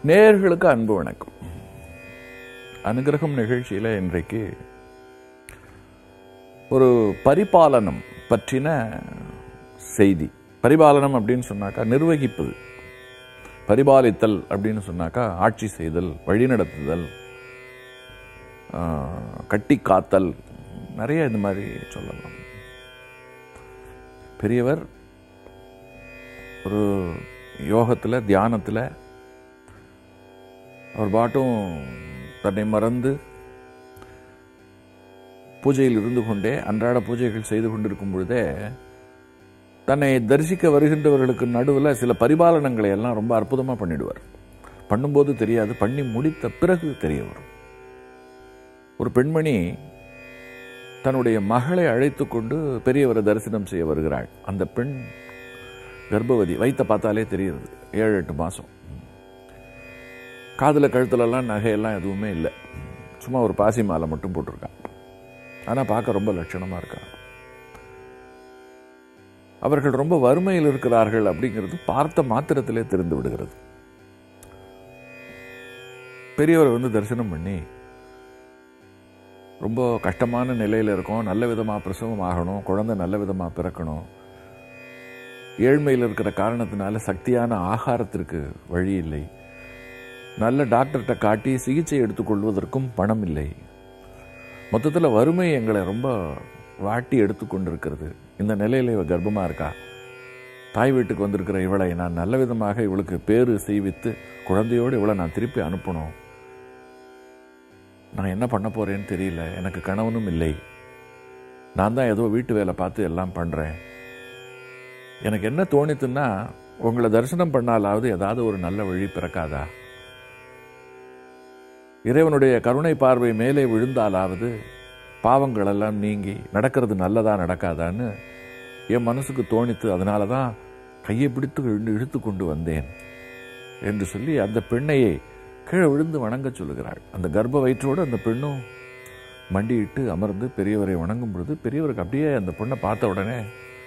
நேர்களுக்கு அன்பு வணக்கம் அனுகிரகம் நிகழ்ச்சியில இன்றைக்கு ஒரு பரிபாலனம் பற்றின செய்தி பரிபாலனம் அப்படின்னு சொன்னாக்கா நிர்வகிப்பது பரிபாலித்தல் அப்படின்னு சொன்னாக்கா ஆட்சி செய்தல் வழிநடத்துதல் ஆஹ், கட்டி காத்தல் நிறைய இந்த மாதிரி சொல்லலாம் பெரியவர் ஒரு யோகத்தில் தியானத்தில் அவர் பாட்டும் தன்னை மறந்து பூஜையில் இருந்து கொண்டே அன்றாட பூஜைகள் செய்து கொண்டிருக்கும் பொழுதே தன்னை தரிசிக்க வருகின்றவர்களுக்கு நடுவில் சில பரிபாலனங்களை எல்லாம் ரொம்ப அற்புதமாக பண்ணிடுவார் பண்ணும்போது தெரியாது பண்ணி முடித்த பிறகு தெரிய வரும் ஒரு பெண்மணி தன்னுடைய மகளை அழைத்து கொண்டு பெரியவரை தரிசனம் செய்ய வருகிறாள் அந்த பெண் கர்ப்பவதி வயித்தை பார்த்தாலே தெரியுது ஏழு எட்டு மாதம் காதில் கழுத்துலலாம் நகையெல்லாம் எதுவுமே இல்லை சும்மா ஒரு பாசி மாலை மட்டும் போட்டிருக்கான் ஆனால் பார்க்க ரொம்ப லட்சணமாக இருக்கா அவர்கள் ரொம்ப வறுமையில் இருக்கிறார்கள் அப்படிங்கிறது பார்த்த மாத்திரத்திலே தெரிந்து விடுகிறது பெரியவரை வந்து தரிசனம் பண்ணி ரொம்ப கஷ்டமான நிலையில் இருக்கோம் நல்ல விதமாக பிரசவம் ஆகணும் குழந்தை நல்ல விதமாக பிறக்கணும் ஏழ்மையில் இருக்கிற காரணத்தினால சக்தியான ஆகாரத்திற்கு வழி இல்லை நல்ல டாக்டர்கிட்ட காட்டி சிகிச்சை எடுத்துக்கொள்வதற்கும் பணம் இல்லை மொத்தத்தில் வறுமை எங்களை ரொம்ப வாட்டி எடுத்துக்கொண்டிருக்கிறது இந்த நிலையில் இவ கர்ப்பமாக இருக்கா தாய் வீட்டுக்கு வந்திருக்கிற இவளை நான் நல்ல விதமாக இவளுக்கு பேரு செய்வித்து குழந்தையோடு இவளை நான் திருப்பி அனுப்பணும் நான் என்ன பண்ண போறேன்னு தெரியல எனக்கு கணவனும் இல்லை நான் தான் ஏதோ வீட்டு வேலை பார்த்து எல்லாம் பண்ணுறேன் எனக்கு என்ன தோணித்துன்னா உங்களை தரிசனம் பண்ணாலாவது ஏதாவது ஒரு நல்ல வழி பிறக்காதா இறைவனுடைய கருணை பார்வை மேலே விழுந்தாலாவது பாவங்கள் எல்லாம் நீங்கி நடக்கிறது நல்லதா நடக்காதான்னு என் மனசுக்கு தோணித்து அதனால தான் கையை பிடித்து இழு- இழுத்து கொண்டு வந்தேன் என்று சொல்லி அந்த பெண்ணையை கீழே விழுந்து வணங்க சொல்லுகிறாள் அந்த கர்ப்ப வயிற்றோடு அந்த பெண்ணும் மண்டியிட்டு அமர்ந்து பெரியவரை வணங்கும் பொழுது பெரியவருக்கு அப்படியே அந்த பொண்ணை பார்த்த உடனே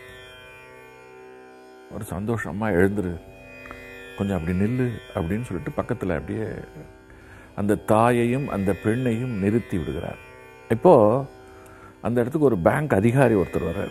ஒரு சந்தோஷமா எழுந்துரு கொஞ்சம் அப்படி நில்லு அப்படின்னு சொல்லிட்டு பக்கத்தில் அப்படியே அந்த தாயையும் அந்த பெண்ணையும் நிறுத்தி விடுகிறார் இப்போ அந்த இடத்துக்கு ஒரு பேங்க் அதிகாரி ஒருத்தர் வர்றார்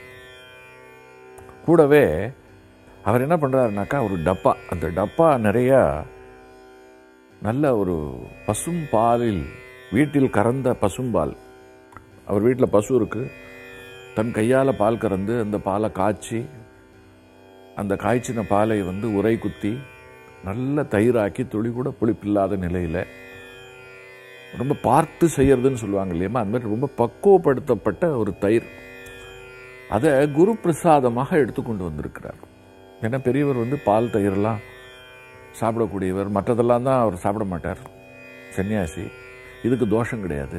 கூடவே அவர் என்ன பண்றாருனாக்கா ஒரு டப்பா அந்த டப்பா நிறைய நல்ல ஒரு பசும் பாலில் வீட்டில் கறந்த பசும்பால் அவர் வீட்டில் பசு இருக்கு தன் கையால் பால் கறந்து அந்த பாலை காய்ச்சி அந்த காய்ச்சின பாலை வந்து உரை குத்தி நல்ல தயிராக்கி துளி கூட புளிப்பில்லாத நிலையில் ரொம்ப பார்த்து செய்யறதுன்னு சொல்லுவாங்க இல்லையா அந்த மாதிரி ரொம்ப பக்குவப்படுத்தப்பட்ட ஒரு தயிர் அதை குரு பிரசாதமாக எடுத்துக்கொண்டு வந்திருக்கிறார் ஏன்னா பெரியவர் வந்து பால் தயிரெல்லாம் சாப்பிடக்கூடியவர் மற்றதெல்லாம் தான் அவர் சாப்பிட மாட்டார் சன்னியாசி இதுக்கு தோஷம் கிடையாது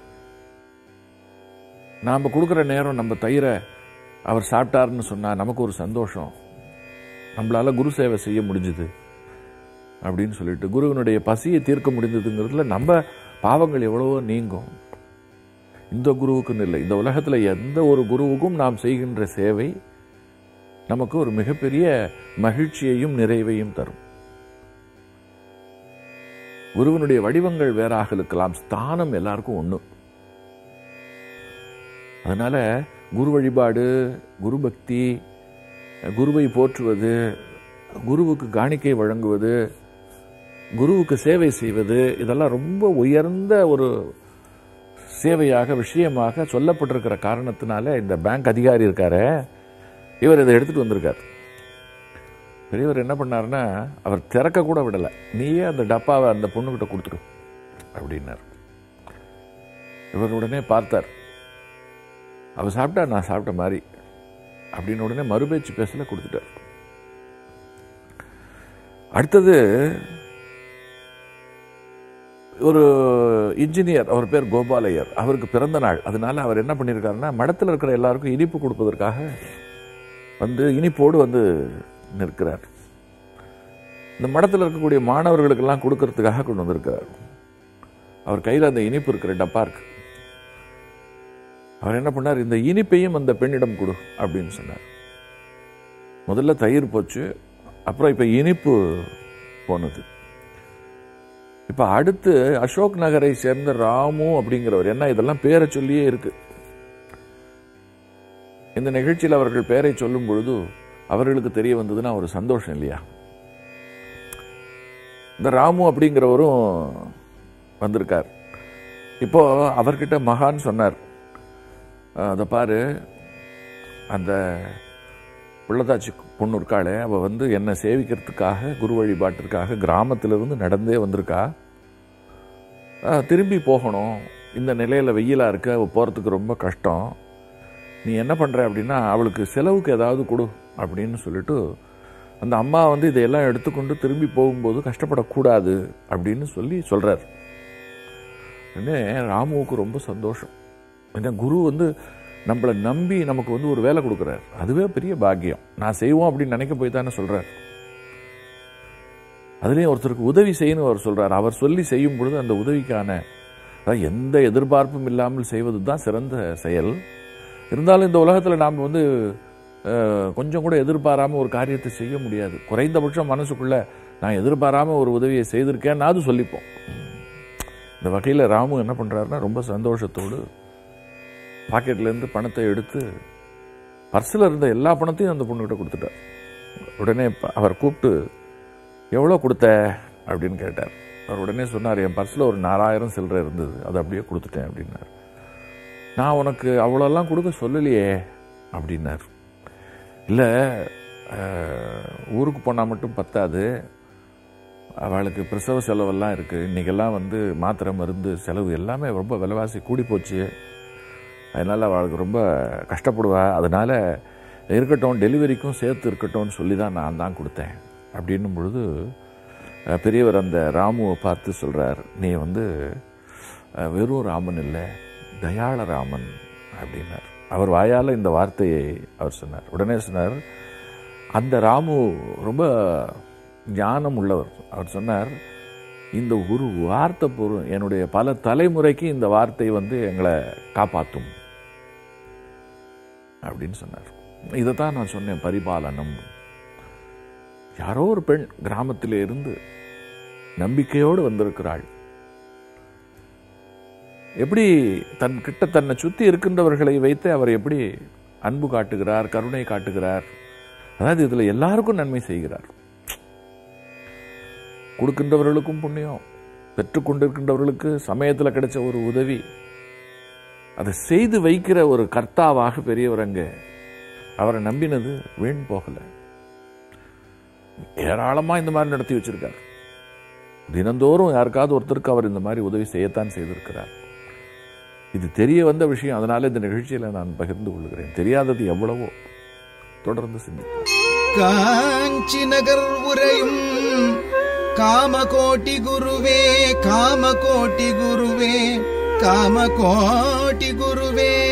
நாம் கொடுக்குற நேரம் நம்ம தயிரை அவர் சாப்பிட்டாருன்னு சொன்னால் நமக்கு ஒரு சந்தோஷம் நம்மளால குரு சேவை செய்ய முடிஞ்சுது அப்படின்னு சொல்லிட்டு குருவினுடைய பசியை தீர்க்க முடிந்ததுங்கிறதுல நம்ம பாவங்கள் எவ்வளவோ நீங்கும் இந்த குருவுக்குன்னு இல்லை இந்த உலகத்தில் எந்த ஒரு குருவுக்கும் நாம் செய்கின்ற சேவை நமக்கு ஒரு மிகப்பெரிய மகிழ்ச்சியையும் நிறைவையும் தரும் குருவினுடைய வடிவங்கள் வேறாக இருக்கலாம் ஸ்தானம் எல்லாருக்கும் ஒன்று அதனால குரு வழிபாடு குரு பக்தி குருவை போற்றுவது குருவுக்கு காணிக்கை வழங்குவது குருவுக்கு சேவை செய்வது இதெல்லாம் ரொம்ப உயர்ந்த ஒரு சேவையாக விஷயமாக சொல்லப்பட்டிருக்கிற காரணத்தினால இந்த பேங்க் அதிகாரி இருக்காரு இவர் இதை எடுத்துட்டு வந்திருக்கார் பெரியவர் என்ன பண்ணாருன்னா அவர் திறக்க கூட விடலை நீயே அந்த டப்பாவை அந்த பொண்ணுகிட்ட கொடுத்துரு அப்படின்னார் இவர் உடனே பார்த்தார் அவ சாப்பிட்டா நான் சாப்பிட்ட மாதிரி அப்படின்னு உடனே மறுபேச்சு பேசல கொடுத்துட்டார் அடுத்தது ஒரு இன்ஜினியர் அவர் பேர் கோபாலையர் அவருக்கு பிறந்த நாள் அதனால அவர் என்ன பண்ணியிருக்காருன்னா மடத்தில் இருக்கிற எல்லாருக்கும் இனிப்பு கொடுப்பதற்காக வந்து இனிப்போடு வந்து நிற்கிறார் இந்த மடத்தில் இருக்கக்கூடிய மாணவர்களுக்கெல்லாம் கொடுக்கறதுக்காக கொண்டு வந்திருக்கிறார் அவர் கையில் அந்த இனிப்பு இருக்கிற டப்பா இருக்கு அவர் என்ன பண்ணார் இந்த இனிப்பையும் அந்த பெண்ணிடம் கொடு அப்படின்னு சொன்னார் முதல்ல தயிர் போச்சு அப்புறம் இப்போ இனிப்பு போனது இப்ப அடுத்து அசோக் நகரை சேர்ந்த ராமு அப்படிங்கிறவர் என்ன இதெல்லாம் பேரை சொல்லியே இருக்கு இந்த நிகழ்ச்சியில் அவர்கள் பெயரை சொல்லும் பொழுது அவர்களுக்கு தெரிய வந்ததுன்னா ஒரு சந்தோஷம் இல்லையா இந்த ராமு அப்படிங்கிறவரும் வந்திருக்கார் இப்போ அவர்கிட்ட மகான் சொன்னார் "அஹ், அதை பாரு அந்த உள்ளதாச்சி பொண்ணு இருக்காளே அவள் வந்து என்னை சேவிக்கிறதுக்காக குரு வழிபாட்டிற்காக கிராமத்திலிருந்து நடந்தே வந்திருக்கா அஹ், திரும்பி போகணும் இந்த நிலையில் வெயிலாக இருக்கு அவள் போகிறதுக்கு ரொம்ப கஷ்டம் நீ என்ன பண்ணுற அப்படின்னா அவளுக்கு செலவுக்கு ஏதாவது கொடு அப்படின்னு சொல்லிட்டு அந்த அம்மா வந்து இதையெல்லாம் எடுத்துக்கொண்டு திரும்பி போகும்போது கஷ்டப்படக்கூடாது அப்படின்னு சொல்லி சொல்கிறார் உடனே ராமுவுக்கு ரொம்ப சந்தோஷம் ஏன்னா குரு வந்து நம்மளை நம்பி நமக்கு வந்து ஒரு வேலை கொடுக்குறார் அதுவே பெரிய பாக்கியம் நான் செய்வோம் அப்படின்னு நினைக்க போய் தானே சொல்கிறார் அதுலேயும் ஒருத்தருக்கு உதவி செய்யணும் அவர் சொல்றார் அவர் சொல்லி செய்யும் பொழுது அந்த உதவிக்கான அதாவது எந்த எதிர்பார்ப்பும் இல்லாமல் செய்வது தான் சிறந்த செயல் இருந்தாலும் இந்த உலகத்தில் நாம் வந்து அஹ், கொஞ்சம் கூட எதிர்பாராம ஒரு காரியத்தை செய்ய முடியாது குறைந்தபட்சம் மனசுக்குள்ள நான் எதிர்பாராம ஒரு உதவியை செய்திருக்கேன்னு அது சொல்லிப்போம் இந்த வகையில் ராமு என்ன பண்றாருன்னா ரொம்ப சந்தோஷத்தோடு பாக்கெட்ல இருந்து பணத்தை எடுத்து பர்ஸில் இருந்த எல்லா பணத்தையும் அந்த பொண்ணுகிட்ட கொடுத்துட்டார் உடனே ப- அவர் கூப்பிட்டு எவ்வளோ கொடுத்த அப்படின்னு கேட்டார் அவர் உடனே சொன்னார் என் பர்ஸில் ஒரு நாலாயிரம் சில்லறை இருந்தது அதை அப்படியே கொடுத்துட்டேன் அப்படின்னார் நான் உனக்கு அவ்வளோலாம் கொடுக்க சொல்லலையே அப்படின்னார் இல்லை ஊருக்கு போனால் மட்டும் பத்தாது அவளுக்கு பிரசவ செலவெல்லாம் இருக்குது இன்றைக்கெல்லாம் வந்து மாத்திரை மருந்து செலவு எல்லாமே ரொம்ப விலைவாசி கூடி போச்சு அதனால் அவளுக்கு ரொம்ப கஷ்டப்படுவா அதனால் இருக்கட்டும் டெலிவரிக்கும் சேர்த்து இருக்கட்டும்னு சொல்லி தான் நான் தான் கொடுத்தேன் அப்படின்னும் பொழுது அஹ், பெரியவர் அந்த ராமுவை பார்த்து சொல்கிறார் நீ வந்து அஹ், வெறும் ராமன் இல்லை தயாள ராமன் அப்படின்னார் அவர் வாயால் இந்த வார்த்தையை அவர் சொன்னார் உடனே சொன்னார் அந்த ராமு ரொம்ப ஞானம் உள்ளவர் அவர் சொன்னார் இந்த ஒரு வார்த்தை பொருள் என்னுடைய பல தலைமுறைக்கு இந்த வார்த்தை வந்து எங்களை காப்பாற்றும் அப்படின்னு சொன்னார் இதைத்தான் நான் சொன்னேன் பரிபாலனம் யாரோ ஒரு பெண் கிராமத்திலே இருந்து நம்பிக்கையோடு வந்திருக்கிறாள் எப்படி தன் கிட்ட தன்னை சுத்தி இருக்கின்றவர்களை வைத்து அவர் எப்படி அன்பு காட்டுகிறார் கருணை காட்டுகிறார் அதாவது இதுல எல்லாருக்கும் நன்மை செய்கிறார் கொடுக்கின்றவர்களுக்கும் புண்ணியம் பெற்றுக்கொண்டிருக்கின்றவர்களுக்கு சமயத்தில் கிடைச்ச ஒரு உதவி அதை செய்து வைக்கிற ஒரு கர்த்தாவாக பெரியவர் அங்க அவரை நம்பினது வீண் போகல ஏராளமா இந்த மாதிரி நடத்தி வச்சிருக்கார் தினந்தோறும் யாருக்காவது ஒருத்தருக்கு அவர் இந்த மாதிரி உதவி செய்யத்தான் செய்திருக்கிறார் இது தெரிய வந்த விஷயம் அதனால இந்த நிகழ்ச்சியில நான் பகிர்ந்து கொள்கிறேன் தெரியாதது எவ்வளவோ தொடர்ந்து சிந்திப்போம் காஞ்சி நகர் உரையும் காமகோட்டி குருவே காமகோட்டி குருவே காமகோட்டி குருவே